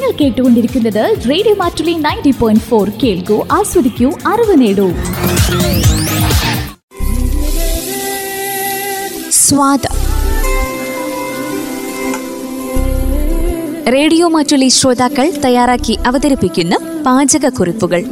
നിങ്ങൾ കേട്ടുകൊണ്ടിരിക്കുന്നത് radio Mattoli ninety point four കേൾക്കൂ ആസ്വദിക്കൂ അറിവ് നേടൂ സ്വാദ റേഡിയോ മാറ്റുലി ശ്രോതാക്കൾ തയ്യാറാക്കി അവതരിപ്പിക്കുന്ന പാചകക്കുറിപ്പുകൾ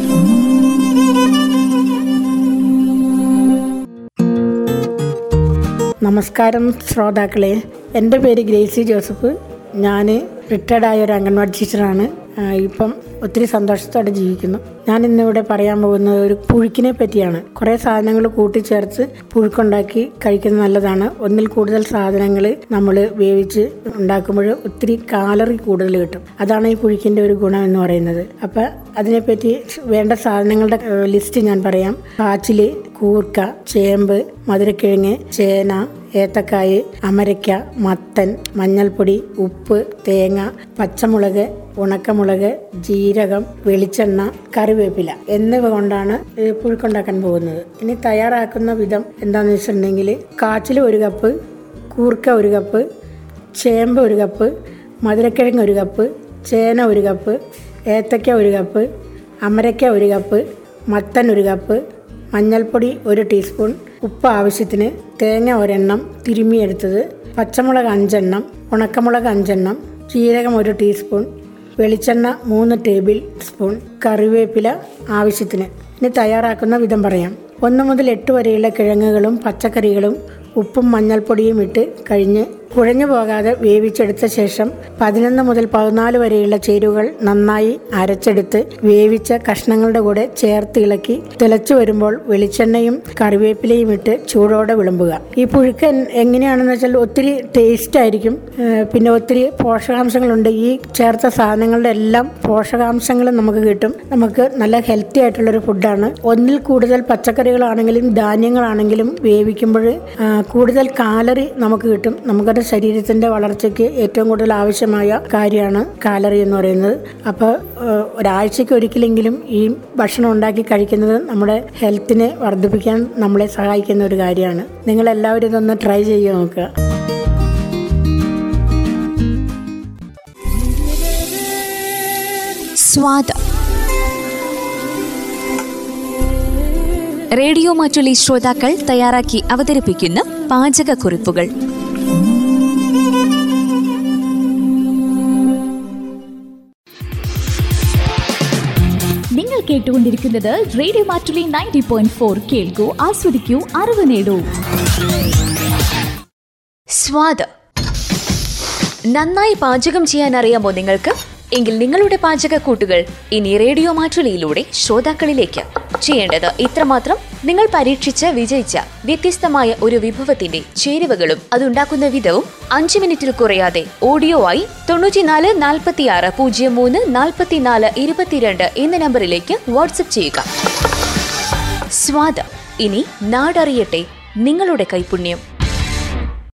നമസ്കാരം ശ്രോതാക്കളെ എൻ്റെ പേര് ഗ്രേസി ജോസഫ് ഞാൻ റിട്ടയർഡായ ഒരു അംഗൻവാടി ടീച്ചറാണ് ആ, ഇപ്പം ഒത്തിരി സന്തോഷത്തോടെ ജീവിക്കുന്നു ഞാൻ ഇന്നിവിടെ പറയാൻ പോകുന്നത് ഒരു പുഴുക്കിനെ പറ്റിയാണ് കുറേ സാധനങ്ങൾ കൂട്ടിച്ചേർത്ത് പുഴുക്കുണ്ടാക്കി കഴിക്കുന്നത് നല്ലതാണ് ഒന്നിൽ കൂടുതൽ സാധനങ്ങൾ നമ്മൾ വേവിച്ച് ഉണ്ടാക്കുമ്പോൾ ഒത്തിരി കാലറി കൂടുതൽ കിട്ടും അതാണ് ഈ പുഴുക്കിൻ്റെ ഒരു ഗുണം എന്ന് പറയുന്നത് അപ്പം അതിനെപ്പറ്റി വേണ്ട സാധനങ്ങളുടെ ഏഹ്, ലിസ്റ്റ് ഞാൻ പറയാം കാച്ചിൽ കൂർക്ക ചേമ്പ് മധുരക്കിഴങ്ങ് ചേന ഏത്തക്കായ് അമരയ്ക്ക മത്തൻ മഞ്ഞൾപ്പൊടി ഉപ്പ് തേങ്ങ പച്ചമുളക് ഉണക്കമുളക് ജീരകം വെളിച്ചെണ്ണ കറിവേപ്പില എന്നിവ കൊണ്ടാണ് ഈ പുഴുക്കുണ്ടാക്കാൻ പോകുന്നത് ഇനി തയ്യാറാക്കുന്ന വിധം എന്താണെന്ന് വെച്ചിട്ടുണ്ടെങ്കിൽ കാച്ചിൽ ഒരു കപ്പ് കൂർക്ക ഒരു കപ്പ് ചേമ്പ് ഒരു കപ്പ് മധുരക്കിഴങ്ങ് ഒരു കപ്പ് ചേന ഒരു കപ്പ് ഏത്തക്ക ഒരു കപ്പ് അമരയ്ക്ക ഒരു കപ്പ് മത്തൻ ഒരു കപ്പ് മഞ്ഞൾപ്പൊടി ഒരു ടീസ്പൂൺ ഉപ്പ് ആവശ്യത്തിന് തേങ്ങ ഒരെണ്ണം തിരുമ്മിയെടുത്തത് പച്ചമുളക് അഞ്ചെണ്ണം ഉണക്കമുളക് അഞ്ചെണ്ണം ജീരകം ഒരു ടീസ്പൂൺ വെളിച്ചെണ്ണ മൂന്ന് ടേബിൾ സ്പൂൺ കറിവേപ്പില ആവശ്യത്തിന് ഇനി തയ്യാറാക്കുന്ന വിധം പറയാം ഒന്ന് മുതൽ എട്ട് വരെയുള്ള കിഴങ്ങുകളും പച്ചക്കറികളും ഉപ്പും മഞ്ഞൾപ്പൊടിയും ഇട്ട് കഴിഞ്ഞ് കുഴഞ്ഞു പോകാതെ വേവിച്ചെടുത്ത ശേഷം പതിനൊന്ന് മുതൽ പതിനാല് വരെയുള്ള ചേരുവകൾ നന്നായി അരച്ചെടുത്ത് വേവിച്ച കഷ്ണങ്ങളുടെ കൂടെ ചേർത്ത് ഇളക്കി തിളച്ചു വരുമ്പോൾ വെളിച്ചെണ്ണയും കറിവേപ്പിലയും ഇട്ട് ചൂടോടെ വിളമ്പുക ഈ പുഴുക്ക് എൻ- എങ്ങനെയാണെന്ന് വെച്ചാൽ ഒത്തിരി ടേസ്റ്റ് ആയിരിക്കും ഏഹ് പിന്നെ ഒത്തിരി പോഷകാംശങ്ങളുണ്ട് ഈ ചേർത്ത സാധനങ്ങളുടെ എല്ലാം പോഷകാംശങ്ങൾ നമുക്ക് കിട്ടും നമുക്ക് നല്ല ഹെൽത്തി ആയിട്ടുള്ളൊരു ഫുഡാണ് ഒന്നിൽ കൂടുതൽ പച്ചക്കറികളാണെങ്കിലും ധാന്യങ്ങളാണെങ്കിലും വേവിക്കുമ്പോൾ ആ, കൂടുതൽ കാലറി നമുക്ക് കിട്ടും നമുക്കത് ശരീരത്തിൻ്റെ വളർച്ചയ്ക്ക് ഏറ്റവും കൂടുതൽ ആവശ്യമായ കാര്യമാണ് കാലറി എന്ന് പറയുന്നത് അപ്പോൾ ഒരാഴ്ചയ്ക്ക് ഒരിക്കലെങ്കിലും ഈ ഭക്ഷണം ഉണ്ടാക്കി കഴിക്കുന്നത് നമ്മുടെ ഹെൽത്തിനെ വർദ്ധിപ്പിക്കാൻ നമ്മളെ സഹായിക്കുന്ന ഒരു കാര്യമാണ് നിങ്ങളെല്ലാവരും ഇതൊന്ന് ട്രൈ ചെയ്ത് നോക്കുക സ്വാദ റേഡിയോ മാറ്റുലി ശ്രോതാക്കൾ തയ്യാറാക്കി അവതരിപ്പിക്കുന്ന പാചകക്കുറിപ്പുകൾ നിങ്ങൾ കേട്ടുകൊണ്ടിരിക്കുന്നത് radio Mattoli ninety point four കേൾക്കൂ ആസ്വദിക്കൂ അറിവ് നേടൂ സ്വാദ നന്നായി പാചകം ചെയ്യാൻ അറിയാമോ നിങ്ങൾക്ക് എങ്കിൽ നിങ്ങളുടെ പാചകക്കൂട്ടുകൾ ഇനി റേഡിയോ മാറ്റുലിയിലൂടെ ശ്രോതാക്കളിലേക്ക് ചെയ്യേണ്ടത് ഇത്രമാത്രം നിങ്ങൾ പരീക്ഷിച്ച് വിജയിച്ച വ്യത്യസ്തമായ ഒരു വിഭവത്തിന്റെ ചേരുവകളും അതുണ്ടാക്കുന്ന വിധവും അഞ്ച് മിനിറ്റിൽ കുറയാതെ ഓഡിയോ ആയി തൊണ്ണൂറ്റിനാല് നാൽപ്പത്തിയാറ് പൂജ്യം മൂന്ന് നാൽപ്പത്തിനാല് ഇരുപത്തിരണ്ട് എന്ന നമ്പറിലേക്ക് വാട്സപ്പ് ചെയ്യുക സ്വാദ ഇനി നാടറിയട്ടെ നിങ്ങളുടെ കൈപുണ്യം